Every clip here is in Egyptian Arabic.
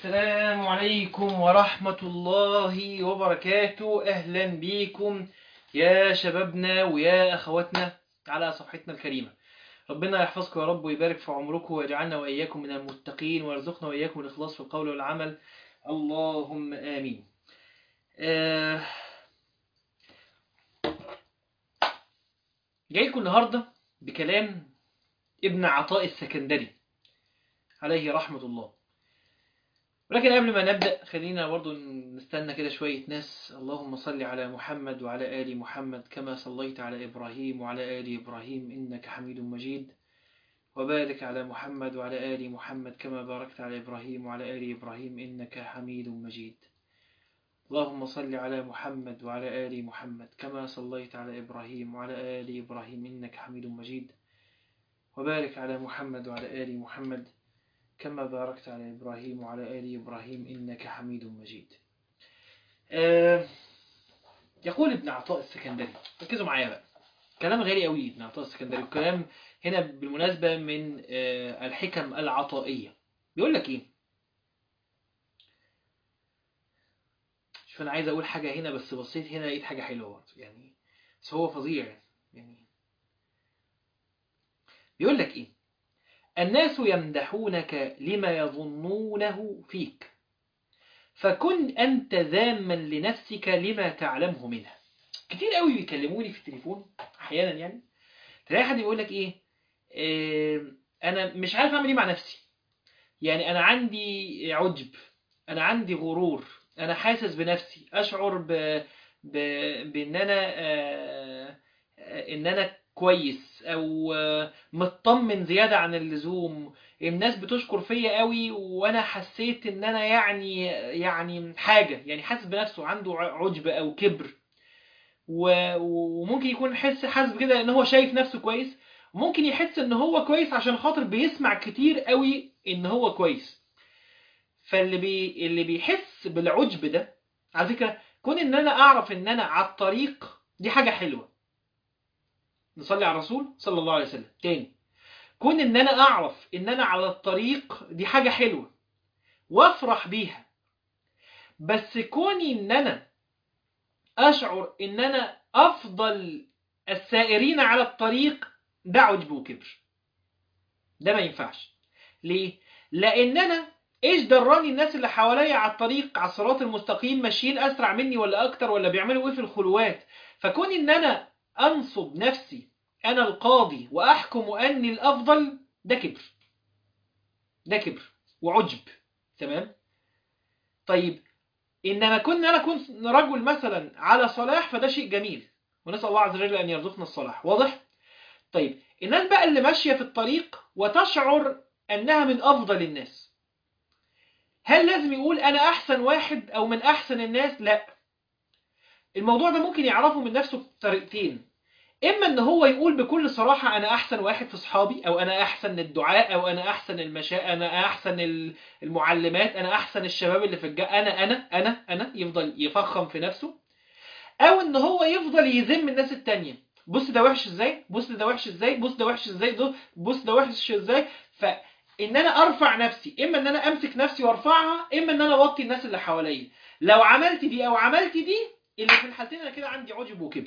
السلام عليكم ورحمة الله وبركاته أهلا بيكم يا شبابنا ويا أخواتنا على صفحتنا الكريمة ربنا يحفظكم يا رب ويبارك في عمركم ويجعلنا وإياكم من المتقين ويرزقنا وإياكم الإخلاص في القول والعمل اللهم آمين آه جايكم النهاردة بكلام ابن عطاء السكندري عليه رحمة الله ولكن قبل ما نبدأ خلينا برضو نستنى كده شوية ناس اللهم صل على محمد وعلى آل محمد كما صليت على إبراهيم وعلى آل إبراهيم إنك حميد مجيد وبارك على محمد وعلى آل محمد كما باركت على إبراهيم وعلى آل إبراهيم إنك حميد مجيد اللهم صل على محمد وعلى آل محمد كما صليت على إبراهيم وعلى آل إبراهيم إنك حميد مجيد وبارك على محمد وعلى آل محمد كما باركت على إبراهيم وعلى آل إبراهيم إنك حميد مجيد آه يقول ابن عطاء السكندري ركزوا معايا بقى كلام غالي قوي ابن عطاء السكندري وكلام هنا بالمناسبة من آه الحكم العطائية بيقول لك ايه شوف انا عايز اقول حاجة هنا بس بصيت هنا لقيت حاجة حلوة برضه يعني بس هو فظيع يعني بيقول لك ايه الناس يمدحونك لما يظنونه فيك فكن أنت ذاما لنفسك لما تعلمه منها كتير قوي بيكلموني في التليفون أحيانا يعني تلاقي حد يقول لك إيه آه أنا مش عارف أعمل إيه مع نفسي يعني أنا عندي عجب أنا عندي غرور أنا حاسس بنفسي أشعر ب... ب... بإن أنا آه إن أنا كويس او مطمن زيادة عن اللزوم الناس بتشكر فيا قوي وانا حسيت ان انا يعني يعني حاجة يعني حاسس بنفسه عنده عجب او كبر وممكن يكون حس حاسس كده ان هو شايف نفسه كويس ممكن يحس ان هو كويس عشان خاطر بيسمع كتير قوي ان هو كويس فاللي بي اللي بيحس بالعجب ده على فكرة كون ان انا اعرف ان انا على الطريق دي حاجة حلوة نصلي على الرسول صلى الله عليه وسلم تاني كون ان انا اعرف ان انا على الطريق دي حاجة حلوة وافرح بيها بس كوني ان انا اشعر ان انا افضل السائرين على الطريق ده عجب وكبر ده ما ينفعش ليه لان انا ايش دراني الناس اللي حواليا على الطريق على الصراط المستقيم ماشيين اسرع مني ولا اكتر ولا بيعملوا ايه في الخلوات فكوني ان انا أنصب نفسي أنا القاضي وأحكم أني الأفضل ده كبر ده كبر وعجب تمام طيب إنما كنا أنا كنت رجل مثلا على صلاح فده شيء جميل ونسأل الله عز وجل أن يرزقنا الصلاح واضح؟ طيب الناس بقى اللي ماشية في الطريق وتشعر أنها من أفضل الناس هل لازم يقول أنا أحسن واحد أو من أحسن الناس؟ لأ الموضوع ده ممكن يعرفه من نفسه بطريقتين اما ان هو يقول بكل صراحة انا احسن واحد في اصحابي او انا احسن الدعاء او انا احسن المشاء انا احسن المعلمات انا احسن الشباب اللي في الجا انا انا انا انا يفضل يفخم في نفسه او ان هو يفضل يذم الناس التانية بص ده وحش ازاي بص ده وحش ازاي بص ده وحش ازاي ده بص ده وحش ازاي فان انا ارفع نفسي اما ان انا امسك نفسي وارفعها اما ان انا اوطي الناس اللي حواليا لو عملت دي او عملت دي اللي في الحالتين انا كده عندي عجب وكبر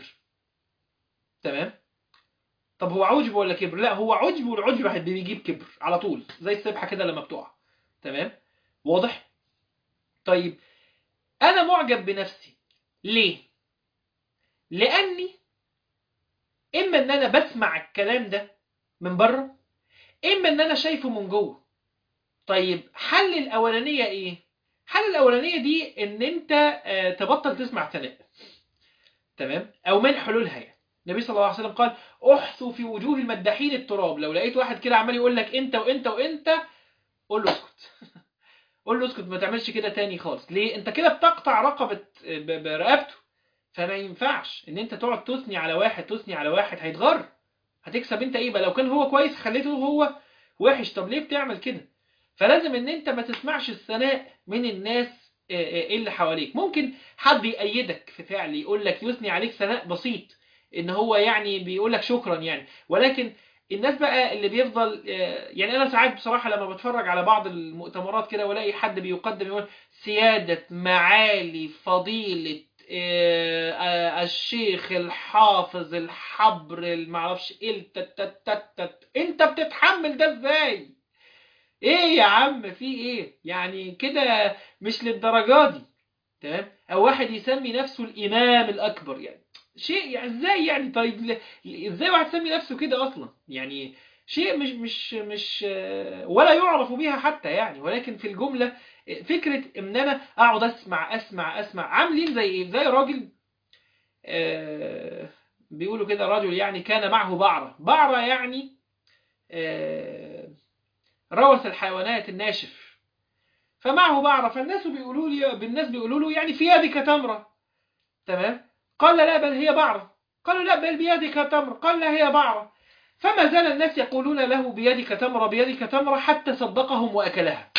تمام طب هو عجب ولا كبر لا هو عجب والعجب بيجيب كبر على طول زي السبحه كده لما بتقع تمام واضح طيب انا معجب بنفسي ليه لاني اما ان انا بسمع الكلام ده من بره اما ان انا شايفه من جوه طيب حل الاولانيه ايه الحالة الأولانية دي إن أنت تبطل تسمع ثناء تمام أو من حلولها يعني النبي صلى الله عليه وسلم قال احثوا في وجوه المداحين التراب لو لقيت واحد كده عمال يقول لك أنت وأنت وأنت قول له اسكت قول له اسكت ما تعملش كده تاني خالص ليه أنت كده بتقطع رقبة برقبته فما ينفعش إن أنت تقعد تثني على واحد تثني على واحد هيتغر هتكسب أنت إيه بقى لو كان هو كويس خليته هو وحش طب ليه بتعمل كده فلازم ان انت ما تسمعش الثناء من الناس اللي حواليك ممكن حد يأيدك في فعل يقول لك يثني عليك ثناء بسيط ان هو يعني بيقول لك شكرا يعني ولكن الناس بقى اللي بيفضل آه، يعني انا ساعات بصراحه لما بتفرج على بعض المؤتمرات كده والاقي حد بيقدم يقول سياده معالي فضيله آه، آه، الشيخ الحافظ الحبر المعرفش ايه التتتتت انت بتتحمل ده ازاي ايه يا عم في ايه يعني كده مش للدرجه دي تمام او واحد يسمي نفسه الامام الاكبر يعني شيء يعني ازاي يعني طيب ل- ازاي واحد يسمي نفسه كده اصلا يعني شيء مش مش مش آه، ولا يعرف بها حتى يعني ولكن في الجمله آه، فكره ان انا اقعد اسمع اسمع اسمع عاملين زي ايه زي راجل آه، بيقولوا كده رجل يعني كان معه بعره بعره يعني آه، روث الحيوانات الناشف فمعه بعره فالناس بيقولوا لي بالناس بيقولوا له يعني في يدك تمره تمام قال لا بل هي بعرة قالوا لا بل بيدك تمر قال لا هي بعرة فما زال الناس يقولون له بيدك تمرة بيدك تمرة حتى صدقهم وأكلها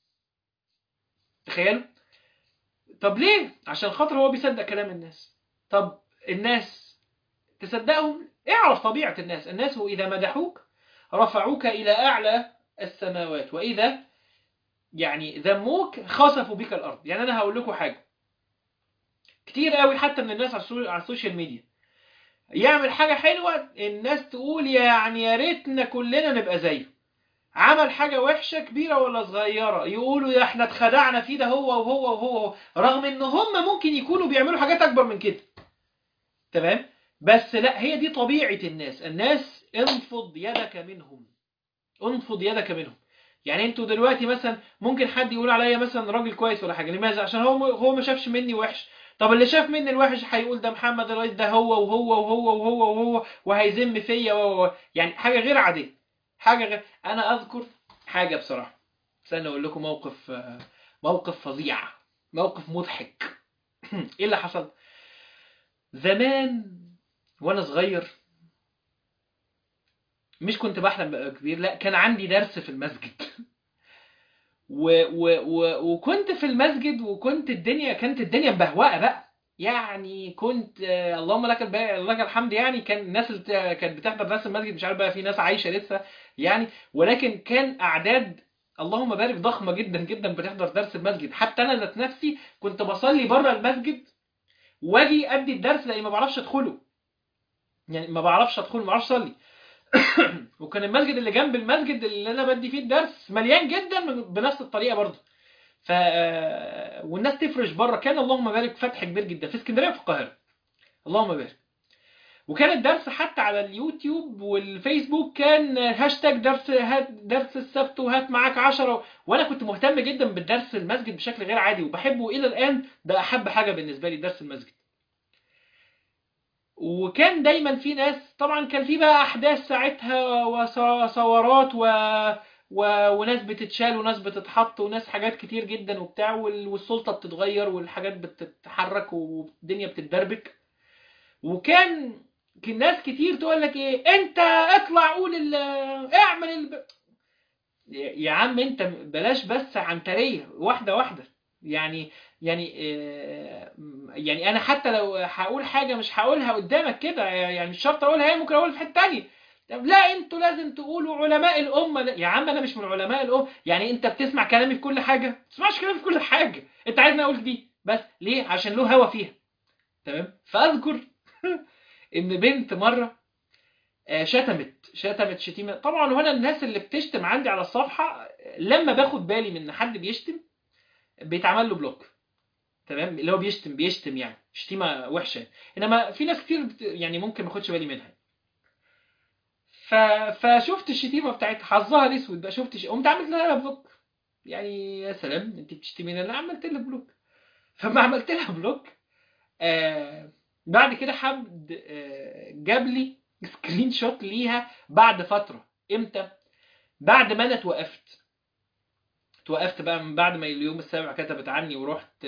تخيلوا طب ليه عشان خاطر هو بيصدق كلام الناس طب الناس تصدقهم اعرف طبيعة الناس الناس إذا مدحوك رفعوك إلى أعلى السماوات وإذا يعني ذموك خسفوا بك الأرض يعني أنا هقول لكم حاجة كتير قوي حتى من الناس على السو- على السوشيال ميديا يعمل حاجة حلوة الناس تقول يعني يا ريتنا كلنا نبقى زيه عمل حاجة وحشة كبيرة ولا صغيرة يقولوا يا احنا اتخدعنا فيه ده هو وهو وهو رغم ان هم ممكن يكونوا بيعملوا حاجات اكبر من كده تمام بس لا هي دي طبيعة الناس الناس انفض يدك منهم انفض يدك منهم يعني انتوا دلوقتي مثلا ممكن حد يقول عليا مثلا راجل كويس ولا حاجة لماذا عشان هو هو ما شافش مني وحش طب اللي شاف مني الوحش هيقول ده محمد الرئيس ده هو وهو وهو وهو وهو وهيذم فيا وهو يعني حاجة غير عادية حاجة غير انا اذكر حاجة بصراحة استنى اقول لكم موقف آه، موقف فظيع موقف مضحك ايه اللي حصل زمان وانا صغير مش كنت بحلم بقى كبير لا كان عندي درس في المسجد و و و وكنت في المسجد وكنت الدنيا كانت الدنيا مبهوقه بقى يعني كنت آه، اللهم لك الب... لك الحمد يعني كان الناس اللي بت- كانت بتحضر درس المسجد مش عارف بقى في ناس عايشه لسه يعني ولكن كان اعداد اللهم بارك ضخمه جدا جدا بتحضر درس المسجد حتى انا ذات نفسي كنت بصلي بره المسجد واجي ادي الدرس لاني ما بعرفش ادخله يعني ما بعرفش ادخل ما بعرفش اصلي وكان المسجد اللي جنب المسجد اللي انا بدي فيه الدرس مليان جدا من- بنفس الطريقه برضه ف والناس تفرش بره كان اللهم بارك فتح كبير جدا في اسكندريه وفي القاهره اللهم بارك وكان الدرس حتى على اليوتيوب والفيسبوك كان هاشتاج درس هات درس السبت وهات معاك عشرة وانا كنت مهتم جدا بالدرس المسجد بشكل غير عادي وبحبه الى الان ده احب حاجه بالنسبه لي درس المسجد وكان دايما في ناس طبعا كان في بقى احداث ساعتها وثورات و... و... وناس بتتشال وناس بتتحط وناس حاجات كتير جدا وبتاع وال... والسلطه بتتغير والحاجات بتتحرك والدنيا بتتدربك وكان كان ناس كتير تقول لك ايه انت اطلع قول ال... اعمل ال... يا عم انت بلاش بس عنتريه واحده واحده يعني يعني آه، يعني انا حتى لو هقول حاجه مش هقولها قدامك كده يعني مش شرط اقولها هي ممكن اقولها في حته تانية طب لا انتوا لازم تقولوا علماء الامه لا. يا عم انا مش من علماء الامه يعني انت بتسمع كلامي في كل حاجه ما تسمعش كلامي في كل حاجه انت عايزني اقول دي بس ليه عشان له هوا فيها تمام فاذكر ان بنت مره آه، شتمت شتمت شتيمه طبعا وانا الناس اللي بتشتم عندي على الصفحه لما باخد بالي من ان حد بيشتم بيتعمل له بلوك تمام اللي هو بيشتم بيشتم يعني شتيمه وحشه انما في ناس كتير بت... يعني ممكن ما اخدش بالي منها ف... فشفت الشتيمه بتاعتها حظها الاسود بقى شفت ش... قمت عملت لها بلوك يعني يا سلام انت بتشتميني انا عملت لها بلوك فما عملت لها بلوك آه بعد كده حد آه جاب لي سكرين شوت ليها بعد فتره امتى بعد ما انا اتوقفت توقفت بقى من بعد ما اليوم السابع كتبت عني ورحت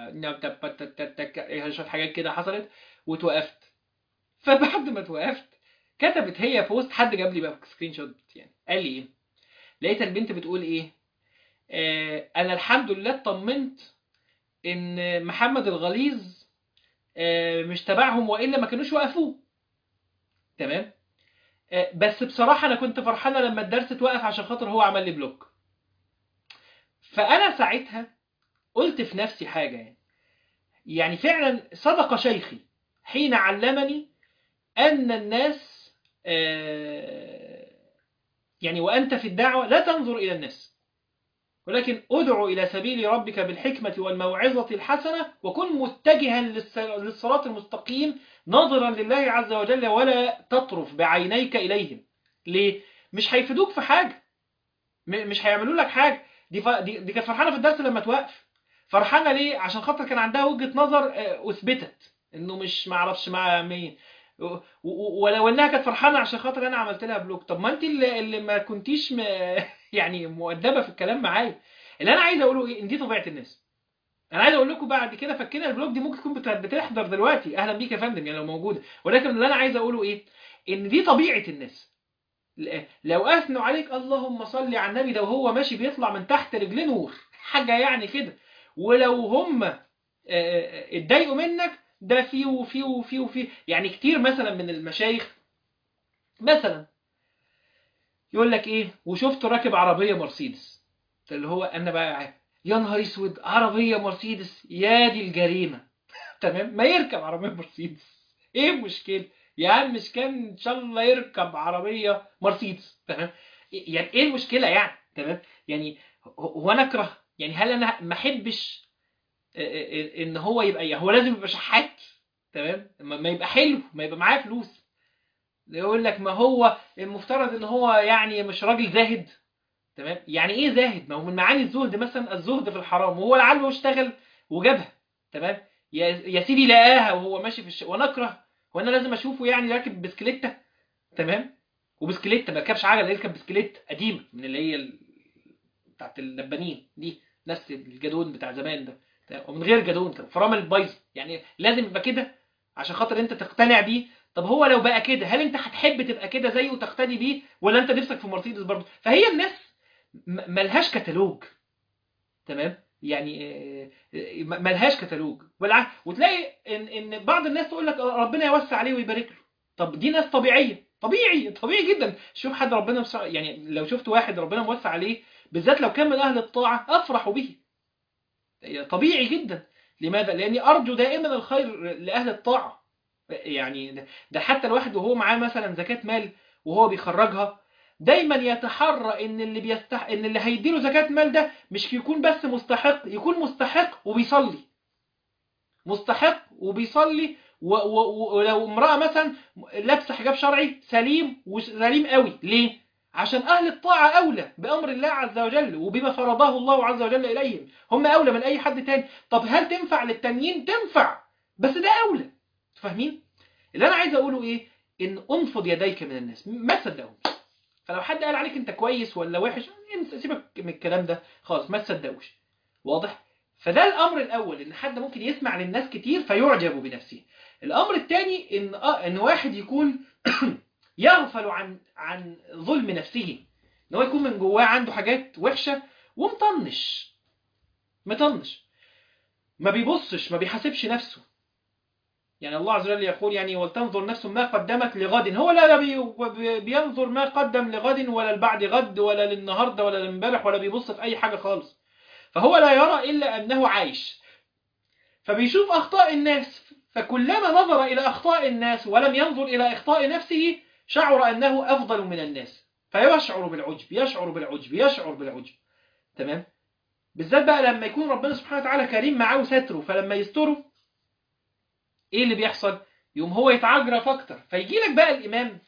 شويه حاجات كده حصلت وتوقفت فبعد ما توقفت كتبت هي بوست حد جاب لي بقى سكرين شوت يعني قال لي ايه لقيت البنت بتقول ايه آه انا الحمد لله اطمنت ان محمد الغليظ آه مش تبعهم والا ما كانوش وقفوه تمام آه، بس بصراحة أنا كنت فرحانة لما الدرس اتوقف عشان خاطر هو عمل لي بلوك فأنا ساعتها قلت في نفسي حاجة يعني يعني فعلا صدق شيخي حين علمني أن الناس آه، يعني وأنت في الدعوة لا تنظر إلى الناس ولكن ادعو إلى سبيل ربك بالحكمة والموعظة الحسنة وكن متجها للس- للصراط المستقيم ناظرا لله عز وجل ولا تطرف بعينيك إليهم ليه؟ مش هيفيدوك في حاجة م- مش هيعملوا لك حاجة دي, ف... دي, دي كانت فرحانة في الدرس لما توقف فرحانة ليه؟ عشان خاطر كان عندها وجهة نظر آه، أثبتت إنه مش معرفش مع مين و- و- ولو انها كانت فرحانه عشان خاطر انا عملت لها بلوك طب ما انت اللي, اللي ما كنتيش م... يعني مؤدبه في الكلام معايا اللي انا عايز اقوله ايه ان دي طبيعه الناس انا عايز اقول لكم بعد كده فكنا البلوك دي ممكن تكون بت- بتحضر دلوقتي اهلا بيك يا فندم يعني لو موجوده ولكن اللي انا عايز اقوله ايه ان دي طبيعه الناس ل- لو اثنوا عليك اللهم صل على النبي ده وهو ماشي بيطلع من تحت رجليه نور حاجه يعني كده ولو هم آه، آه، اتضايقوا منك ده في وفي وفي وفي يعني كتير مثلا من المشايخ مثلا يقول لك ايه وشفته راكب عربيه مرسيدس اللي هو انا بقى يا نهار اسود عربيه مرسيدس يا دي الجريمه تمام ما يركب عربيه مرسيدس ايه المشكله يا عم مش كان ان شاء الله يركب عربيه مرسيدس تمام يعني ايه المشكله يعني تمام يعني هو هو انا اكره يعني هل انا ما احبش ان هو يبقى هو لازم يبقى شحات تمام ما ما يبقى حلو ما يبقى معاه فلوس يقول لك ما هو المفترض ان هو يعني مش راجل زاهد تمام يعني ايه زاهد ما هو من معاني الزهد مثلا الزهد في الحرام وهو لعله اشتغل وجابها تمام يا يا سيدي لقاها وهو ماشي في الش... وانا اكره وانا لازم اشوفه يعني راكب بسكليته تمام وبسكليته ما ركبش عجله يركب بسكليت قديمه من اللي هي ال... بتاعت اللبانين دي نفس الجدون بتاع زمان ده تمام؟ ومن غير جدون كده فرامل بايظه يعني لازم يبقى كده عشان خاطر انت تقتنع بيه طب هو لو بقى كده هل انت هتحب تبقى كده زيه وتقتدي بيه ولا انت نفسك في مرسيدس برضه فهي الناس م- ملهاش كتالوج تمام يعني آه، آه، م- ملهاش كتالوج بالعكس وتلاقي ان ان بعض الناس تقول لك ربنا يوسع عليه ويبارك له طب دي ناس طبيعيه طبيعي طبيعي جدا شوف حد ربنا مسع... يعني لو شفت واحد ربنا موسع عليه بالذات لو كان من اهل الطاعه افرح به طبيعي جدا لماذا لاني ارجو دائما الخير لاهل الطاعه يعني ده- ده حتى الواحد وهو معاه مثلا زكاه مال وهو بيخرجها دايما يتحرى ان اللي بيستح ان اللي هيديله زكاه مال ده مش يكون بس مستحق يكون مستحق وبيصلي مستحق وبيصلي و- و- و- ولو امراه مثلا لابسه حجاب شرعي سليم وسليم قوي ليه عشان اهل الطاعه اولى بامر الله عز وجل وبما فرضه الله عز وجل اليهم هم اولى من اي حد تاني طب هل تنفع للتانيين تنفع بس ده اولى فاهمين اللي انا عايز اقوله ايه ان انفض يديك من الناس ما تصدقهمش فلو حد قال عليك انت كويس ولا وحش انسى- سيبك من الكلام ده خلاص ما تصدقوش واضح فده الامر الاول ان حد ممكن يسمع للناس كتير فيعجب بنفسه الامر الثاني ان اه ان واحد يكون يغفل عن عن ظلم نفسه ان هو يكون من جواه عنده حاجات وحشه ومطنش مطنش ما بيبصش ما بيحاسبش نفسه يعني الله عز وجل يقول يعني ولتنظر نفس ما قدمت لغد هو لا لا بي- بينظر ما قدم لغد ولا لبعد غد ولا للنهارده ولا لامبارح ولا بيبص في اي حاجه خالص فهو لا يرى الا انه عايش فبيشوف اخطاء الناس فكلما نظر الى اخطاء الناس ولم ينظر الى اخطاء نفسه شعر انه افضل من الناس فيشعر بالعجب يشعر بالعجب يشعر بالعجب تمام بالذات بقى لما يكون ربنا سبحانه وتعالى كريم معاه وستره فلما يستره ايه اللي بيحصل يوم هو يتعجرف اكتر فيجي لك بقى الامام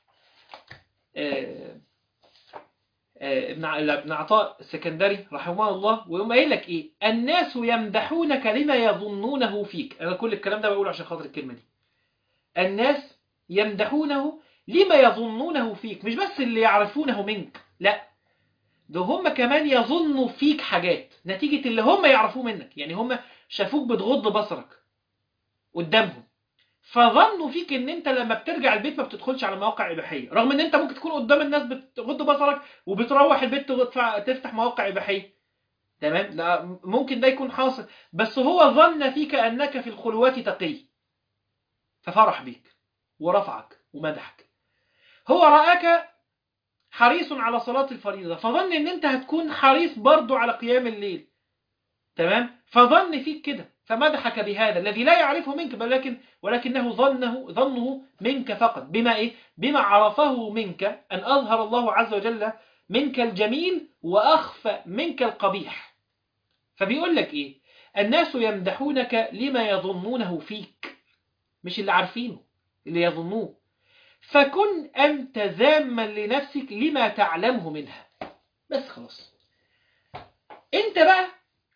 آه، آه، ابن ع- ابن عطاء السكندري رحمه الله ويقوم قايل لك ايه الناس يمدحونك لما يظنونه فيك انا كل الكلام ده بقوله عشان خاطر الكلمه دي الناس يمدحونه لما يظنونه فيك مش بس اللي يعرفونه منك لا ده هم كمان يظنوا فيك حاجات نتيجة اللي هم يعرفوه منك يعني هم شافوك بتغض بصرك قدامهم فظنوا فيك ان انت لما بترجع البيت ما بتدخلش على مواقع اباحيه رغم ان انت ممكن تكون قدام الناس بتغض بصرك وبتروح البيت تدفع- تفتح مواقع اباحيه تمام لا ممكن ده يكون حاصل بس هو ظن فيك انك في الخلوات تقي ففرح بيك ورفعك ومدحك هو رآك حريص على صلاة الفريضة فظن ان انت هتكون حريص برضو على قيام الليل تمام فظن فيك كده فمدحك بهذا الذي لا يعرفه منك ولكن ولكنه ظنه ظنه منك فقط بما ايه بما عرفه منك ان اظهر الله عز وجل منك الجميل واخفى منك القبيح فبيقول لك ايه الناس يمدحونك لما يظنونه فيك مش اللي عارفينه اللي يظنوه فكن أنت ذاما لنفسك لما تعلمه منها بس خلاص انت بقى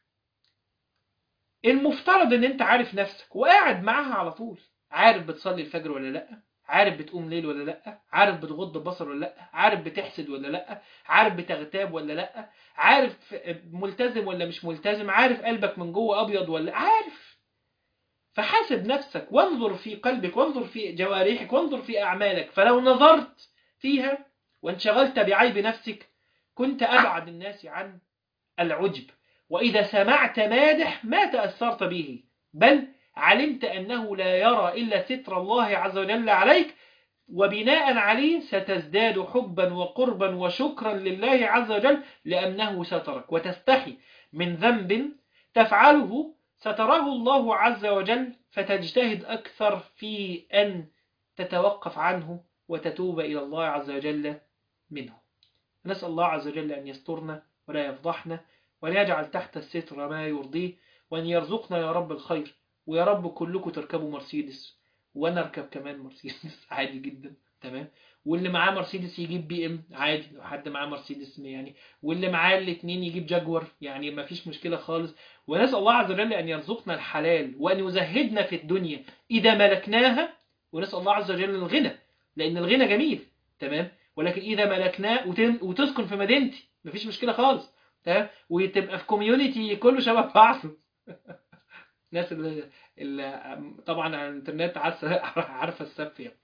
المفترض ان انت عارف نفسك وقاعد معاها على طول عارف بتصلي الفجر ولا لا عارف بتقوم ليل ولا لا عارف بتغض البصر ولا لا عارف بتحسد ولا لا عارف بتغتاب ولا لا عارف ملتزم ولا مش ملتزم عارف قلبك من جوه ابيض ولا عارف فحاسب نفسك وانظر في قلبك وانظر في جوارحك وانظر في أعمالك فلو نظرت فيها وانشغلت بعيب نفسك كنت أبعد الناس عن العجب وإذا سمعت مادح ما تأثرت به بل علمت أنه لا يرى إلا ستر الله عز وجل عليك وبناء عليه ستزداد حبا وقربا وشكرا لله عز وجل لأنه سترك وتستحي من ذنب تفعله ستراه الله عز وجل فتجتهد أكثر في أن تتوقف عنه وتتوب إلى الله عز وجل منه نسأل الله عز وجل أن يسترنا ولا يفضحنا ولا يجعل تحت الستر ما يرضيه وأن يرزقنا يا رب الخير ويا رب كلكم تركبوا مرسيدس وأنا أركب كمان مرسيدس عادي جدا تمام واللي معاه مرسيدس يجيب بي ام عادي لو حد معاه مرسيدس يعني واللي معاه الاثنين يجيب جاكور يعني ما فيش مشكله خالص ونسال الله عز وجل ان يرزقنا الحلال وان يزهدنا في الدنيا اذا ملكناها ونسال الله عز وجل الغنى لان الغنى جميل تمام ولكن اذا ملكناه وتسكن في مدينتي ما فيش مشكله خالص تمام وتبقى في كوميونتي كله شبه بعضه الناس اللي, اللي طبعا على الانترنت عارفه عارفه السف يعني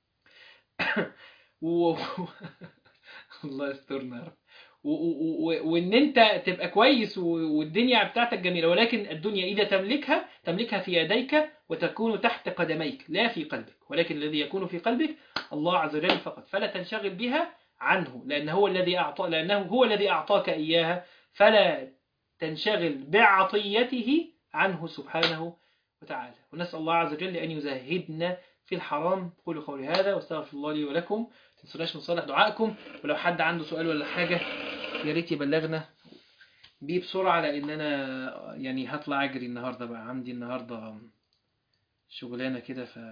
و... الله يسترنا يا رب و... و... وان انت تبقى كويس والدنيا بتاعتك جميله ولكن الدنيا اذا تملكها تملكها في يديك وتكون تحت قدميك لا في قلبك ولكن الذي يكون في قلبك الله عز وجل فقط فلا تنشغل بها عنه لانه هو الذي اعطى لانه هو الذي اعطاك اياها فلا تنشغل بعطيته عنه سبحانه وتعالى ونسال الله عز وجل ان يزهدنا في الحرام قولوا قولي هذا واستغفر الله لي ولكم تنسوناش من صالح دعائكم ولو حد عنده سؤال ولا حاجة يا ريت يبلغنا بيه بسرعة لأن أنا يعني هطلع أجري النهاردة بقى عندي النهاردة شغلانة كده ف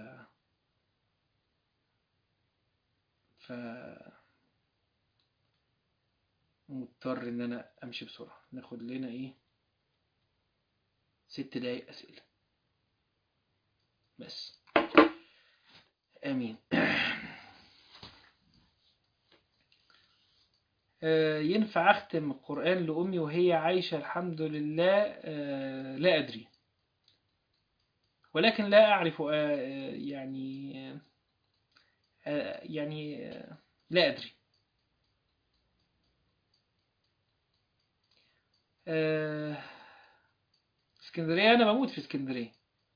ف مضطر إن أنا أمشي بسرعة ناخد لنا إيه ست دقايق أسئلة بس آمين ينفع أختم القرآن لأمي وهي عايشة الحمد لله لا أدري ولكن لا أعرف يعني يعني لا أدري اسكندرية أنا بموت في اسكندرية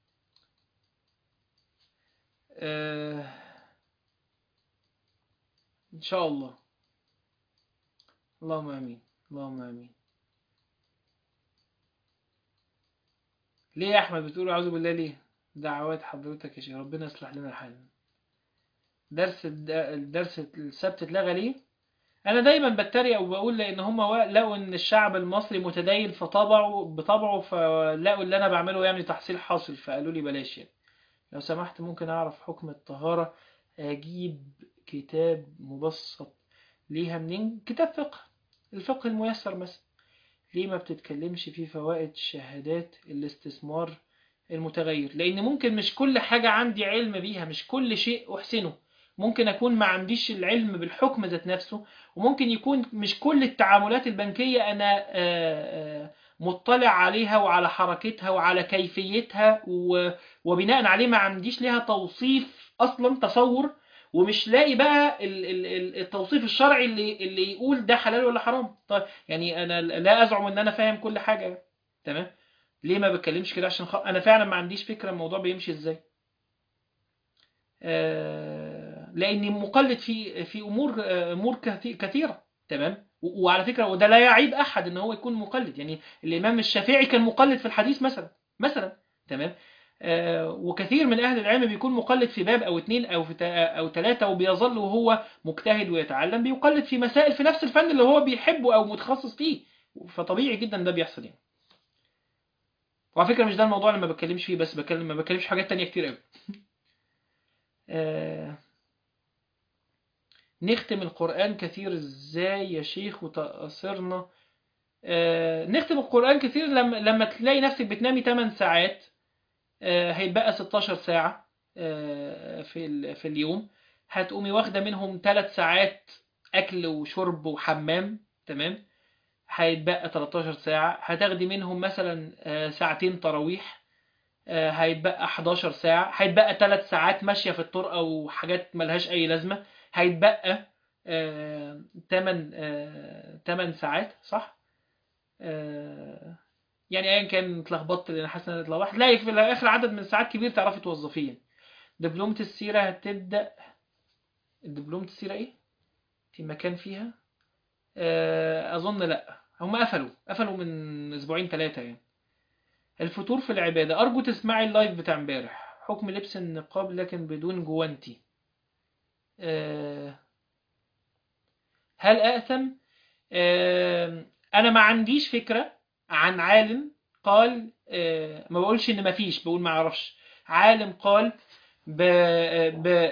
إن شاء الله اللهم آمين اللهم آمين ليه يا أحمد بتقول أعوذ بالله ليه دعوات حضرتك يا شيخ ربنا يصلح لنا الحال درس الدرس السبت اتلغى ليه أنا دايما بتريق وبقول لأن هم لقوا إن الشعب المصري متدين فطبعوا بطبعه فلقوا اللي أنا بعمله يعني تحصيل حاصل فقالوا لي بلاش يعني لو سمحت ممكن أعرف حكم الطهارة أجيب كتاب مبسط ليها منين كتاب فقه الفقه الميسر مثلا ليه ما بتتكلمش في فوائد شهادات الاستثمار المتغير لأن ممكن مش كل حاجة عندي علم بيها مش كل شيء أحسنه ممكن أكون ما عنديش العلم بالحكم ذات نفسه وممكن يكون مش كل التعاملات البنكية أنا مطلع عليها وعلى حركتها وعلى كيفيتها وبناء عليه ما عنديش لها توصيف أصلا تصور ومش لاقي بقى التوصيف الشرعي اللي اللي يقول ده حلال ولا حرام طيب يعني انا لا ازعم ان انا فاهم كل حاجه تمام ليه ما بتكلمش كده عشان خ... انا فعلا ما عنديش فكره الموضوع بيمشي ازاي آه... لاني مقلد في في امور آه، امور كثي- كثيره تمام و- وعلى فكره وده لا يعيب احد ان هو يكون مقلد يعني الامام الشافعي كان مقلد في الحديث مثلا مثلا تمام آه، وكثير من اهل العلم بيكون مقلد في باب او اتنين او في تا- او ثلاثه وبيظل وهو مجتهد ويتعلم بيقلد في مسائل في نفس الفن اللي هو بيحبه او متخصص فيه فطبيعي جدا ده بيحصل يعني وعلى فكره مش ده الموضوع اللي ما بتكلمش فيه بس بتكلم ما بتكلمش في حاجات تانية كتير قوي آه، نختم القرآن كثير ازاي يا شيخ وتأثرنا آه، نختم القرآن كثير لما لما تلاقي نفسك بتنامي 8 ساعات آه، هيتبقى 16 ساعة آه، في ال- في اليوم هتقومي واخدة منهم 3 ساعات أكل وشرب وحمام تمام هيتبقى 13 ساعة هتاخدي منهم مثلا آه، ساعتين تراويح آه، هيتبقى 11 ساعة هيتبقى 3 ساعات ماشية في الطرقة وحاجات ملهاش أي لازمة هيتبقى 8 8 ساعات صح؟ آه، يعني ايا كان اتلخبطت لان حاسس ان انا اتلخبطت هتلاقي في الاخر عدد من الساعات كبير تعرفي توظفيه يعني. دبلومة السيرة هتبدأ دبلومة السيرة ايه؟ في مكان فيها؟ آه، اظن لا هم قفلوا قفلوا من اسبوعين ثلاثة يعني الفطور في العبادة ارجو تسمعي اللايف بتاع امبارح حكم لبس النقاب لكن بدون جوانتي آه، هل أأثم؟ آه، أنا ما عنديش فكرة عن عالم قال آه، ما بقولش إن ما فيش بقول ما أعرفش عالم قال ب... ب...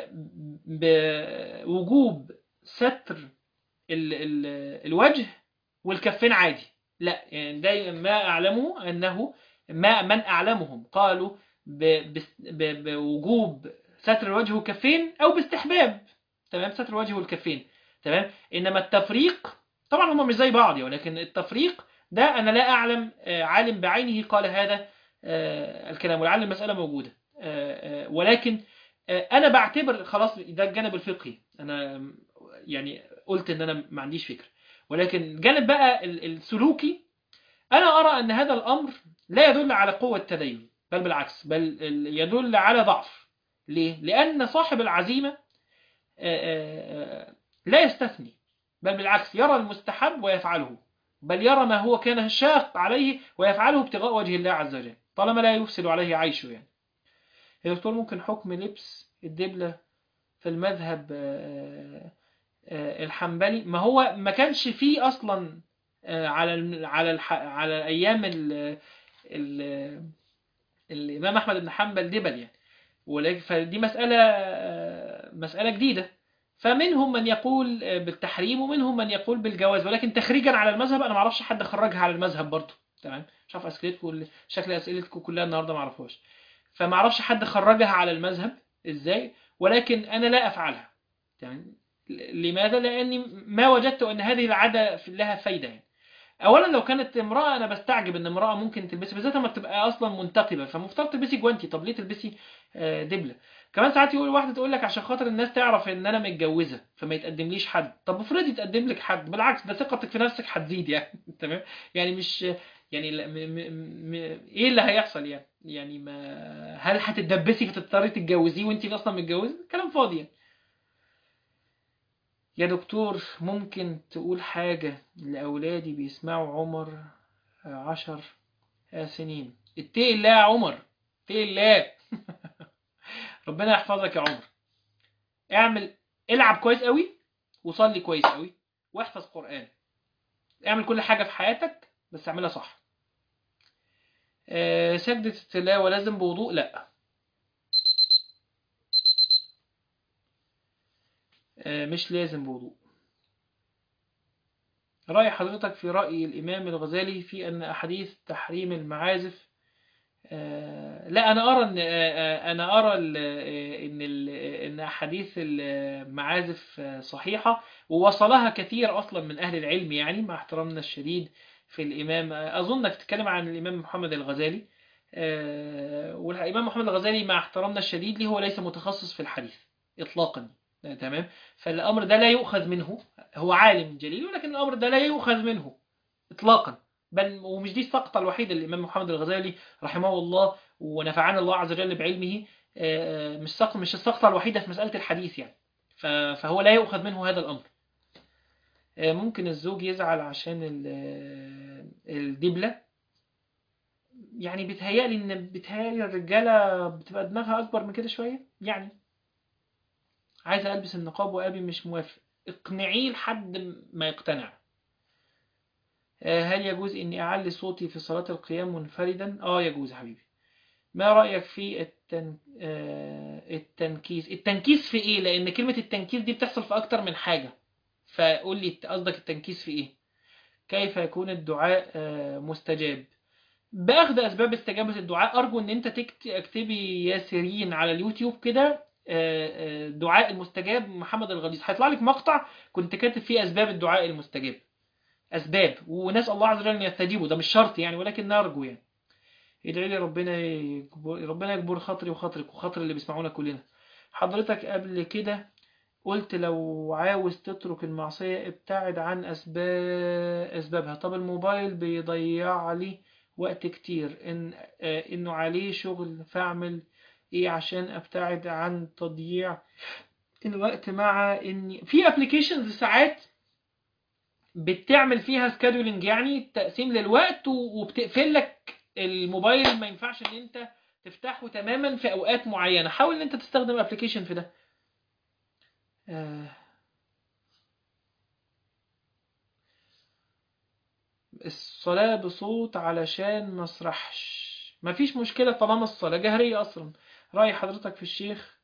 بوجوب ستر ال... ال... الوجه والكفين عادي لا يعني ده ما أعلمه أنه ما من أعلمهم قالوا ب... بس- ب... بوجوب ستر الوجه والكفين أو باستحباب تمام ستر الوجه والكفين تمام انما التفريق طبعا هما مش زي بعض ولكن التفريق ده انا لا اعلم آه، عالم بعينه قال هذا آه، الكلام ولعل المساله موجوده آه، آه، ولكن آه، انا بعتبر خلاص ده الجانب الفقهي انا يعني قلت ان انا ما عنديش فكره ولكن الجانب بقى ال- السلوكي انا ارى ان هذا الامر لا يدل على قوه التدين بل بالعكس بل ال- يدل على ضعف ليه لان صاحب العزيمه آه، آه، آه، لا يستثني بل بالعكس يرى المستحب ويفعله بل يرى ما هو كان شاق عليه ويفعله ابتغاء وجه الله عز وجل طالما لا يفسد عليه عيشه يعني يا دكتور ممكن حكم لبس الدبلة في المذهب آه، آه، الحنبلي ما هو ما كانش فيه أصلا آه، على الم- على الح... على أيام ال... ال... الإمام أحمد بن حنبل دبل يعني ولكن فدي مسألة آه، مسألة جديدة فمنهم من يقول آه، بالتحريم ومنهم من يقول بالجواز ولكن تخريجا على المذهب انا ما اعرفش حد خرجها على المذهب برضه تمام مش عارف اسئلتكم شكل اسئلتكم كلها النهارده ما اعرفهاش فما اعرفش حد خرجها على المذهب ازاي ولكن انا لا افعلها يعني لماذا لاني ما وجدت ان هذه العاده لها فايده يعني اولا لو كانت امراه انا بستعجب ان امراه ممكن تلبسي بالذات لما بتبقى اصلا منتقبه فمفترض تلبسي جوانتي طب ليه تلبسي آه، دبله كمان ساعات يقول واحده تقول لك عشان خاطر الناس تعرف ان انا متجوزه فما يتقدمليش حد طب افرضي يتقدم لك حد بالعكس ده ثقتك في نفسك هتزيد يعني تمام يعني مش يعني لا- م م م ايه اللي هيحصل يعني يعني ما هل هتتدبسي فتضطري تتجوزيه وانت اصلا متجوزه كلام فاضي يعني. يا دكتور ممكن تقول حاجة لأولادي بيسمعوا عمر عشر سنين اتقي الله يا عمر اتقي الله ربنا يحفظك يا عمر اعمل العب كويس قوي وصلي كويس قوي واحفظ قرآن اعمل كل حاجة في حياتك بس اعملها صح آه، سجدة التلاوة لازم بوضوء لا آه، مش لازم بوضوء رأي حضرتك في رأي الإمام الغزالي في أن أحاديث تحريم المعازف آه، لا أنا أرى أن آه، آه، أنا أرى ال- آه، أن ال- آه، أن أحاديث المعازف آه، صحيحة ووصلها كثير أصلا من أهل العلم يعني مع احترامنا الشديد في الإمام آه، أظنك تتكلم عن الإمام محمد الغزالي آه، والإمام محمد الغزالي مع احترامنا الشديد ليه هو ليس متخصص في الحديث إطلاقا آه، تمام فالأمر ده لا يؤخذ منه هو عالم جليل ولكن الأمر ده لا يؤخذ منه إطلاقا بل ومش دي السقطة الوحيدة للإمام محمد الغزالي رحمه الله ونفعنا الله عز وجل بعلمه آه، مش سقط مش السقطة الوحيدة في مسألة الحديث يعني ف- فهو لا يؤخذ منه هذا الأمر آه، ممكن الزوج يزعل عشان ال- آه، الدبلة يعني بيتهيألي إن بيتهيألي الرجالة بتبقى دماغها أكبر من كده شوية يعني عايزة ألبس النقاب وأبي مش موافق اقنعيه لحد ما يقتنع آه، هل يجوز إني أعلي صوتي في صلاة القيام منفردا؟ آه يجوز يا حبيبي ما رأيك في التن... آه، التنكيس التنكيس في إيه؟ لأن كلمة التنكيس دي بتحصل في أكتر من حاجة فقول لي قصدك التنكيس في إيه؟ كيف يكون الدعاء آه، مستجاب؟ باخد أسباب استجابة الدعاء أرجو إن أنت تكت- اكتبي ياسرين على اليوتيوب كده آه، آه، دعاء المستجاب محمد الغليظ هيطلع لك مقطع كنت كاتب فيه أسباب الدعاء المستجاب أسباب ونسأل الله عز وجل أن يستجيبوا ده مش شرط يعني ولكن نرجو يعني ادعي لي ربنا يجبر ربنا يجبر خاطري وخاطرك وخاطر اللي بيسمعونا كلنا حضرتك قبل كده قلت لو عاوز تترك المعصية ابتعد عن أسباب أسبابها طب الموبايل بيضيع لي وقت كتير إن آه، إنه عليه شغل فأعمل إيه عشان أبتعد عن تضييع الوقت مع إني في ابلكيشنز ساعات بتعمل فيها سكادولينج يعني تقسيم للوقت و- وبتقفل لك الموبايل ما ينفعش ان انت تفتحه تماما في اوقات معينه حاول ان انت تستخدم ابلكيشن في ده آه. الصلاة بصوت علشان ما اسرحش مفيش مشكلة طالما الصلاة جهرية أصلا رأي حضرتك في الشيخ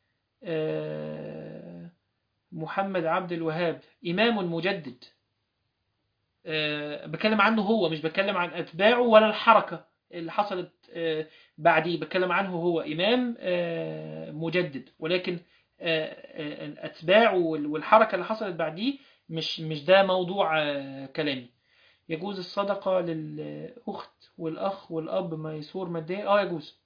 آه، محمد عبد الوهاب إمام مجدد آه، بتكلم عنه هو مش بتكلم عن أتباعه ولا الحركة اللي حصلت آه، بعديه بتكلم عنه هو إمام آه، مجدد ولكن آه، آه، الأتباع وال- والحركة اللي حصلت بعديه مش مش ده موضوع آه، كلامي يجوز الصدقة للأخت والأخ والأب ميسور ماديا اه يجوز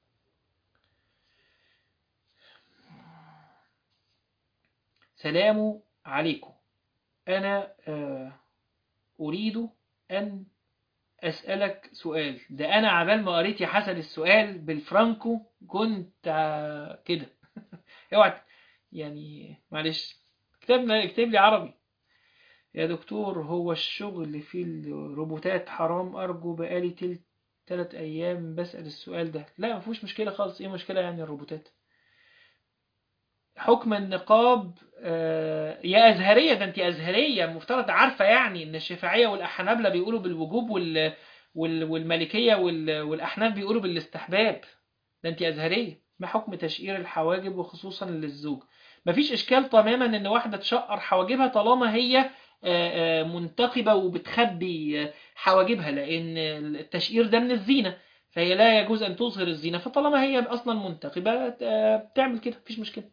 سلام عليكم أنا آه، أريد أن أسألك سؤال ده أنا عبال ما قريت يا حسن السؤال بالفرانكو كنت آه، كده اوعى يعني معلش كتبنا اكتب لي عربي يا دكتور هو الشغل في الروبوتات حرام أرجو بقالي تلت تلات أيام بسأل السؤال ده لا مفيهوش مشكلة خالص إيه مشكلة يعني الروبوتات حكم النقاب آه، يا أزهرية ده أنت أزهرية المفترض عارفة يعني إن الشافعية والأحنابلة بيقولوا بالوجوب وال وال- والمالكية وال- والأحناف بيقولوا بالاستحباب ده أنت أزهرية ما حكم تشقير الحواجب وخصوصا للزوج مفيش إشكال تماما إن واحدة تشقر حواجبها طالما هي آه، آه، منتقبة وبتخبي آه، حواجبها لأن التشقير ده من الزينة فهي لا يجوز أن تظهر الزينة فطالما هي أصلا منتقبة آه، بتعمل كده مفيش مشكلة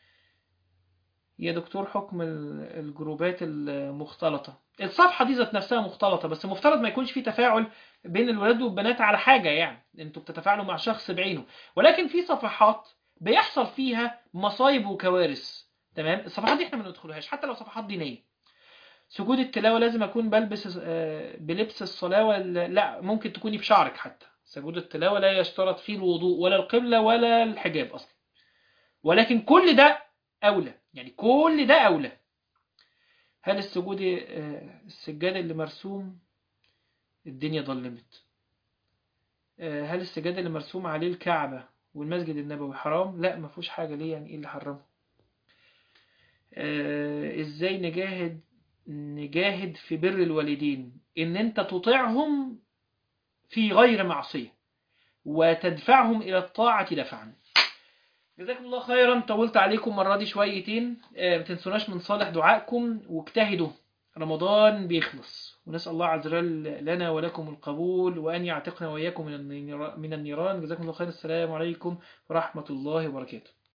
يا دكتور حكم ال- الجروبات المختلطة الصفحة دي ذات نفسها مختلطة بس المفترض ما يكونش في تفاعل بين الولاد والبنات على حاجة يعني انتوا بتتفاعلوا مع شخص بعينه ولكن في صفحات بيحصل فيها مصايب وكوارث تمام الصفحات دي احنا ما ندخلهاش حتى لو صفحات دينية سجود التلاوة لازم أكون بلبس آه، بلبس الصلاة ولا لا ممكن تكوني بشعرك حتى سجود التلاوة لا يشترط فيه الوضوء ولا القبلة ولا الحجاب أصلا ولكن كل ده أولى يعني كل ده أولى هل السجود آه، السجاد اللي مرسوم الدنيا ظلمت آه، هل السجاد اللي مرسوم عليه الكعبة والمسجد النبوي حرام لا ما فيهوش حاجة ليه يعني ايه اللي حرمه آه، ازاي نجاهد نجاهد في بر الوالدين ان انت تطيعهم في غير معصية وتدفعهم الى الطاعة دفعا جزاكم الله خيرا طولت عليكم مرة دي شويتين آه، ما تنسوناش من صالح دعائكم واجتهدوا رمضان بيخلص ونسأل الله عز وجل لنا ولكم القبول وأن يعتقنا وإياكم من النيران- من النيران جزاكم الله خير السلام عليكم ورحمة الله وبركاته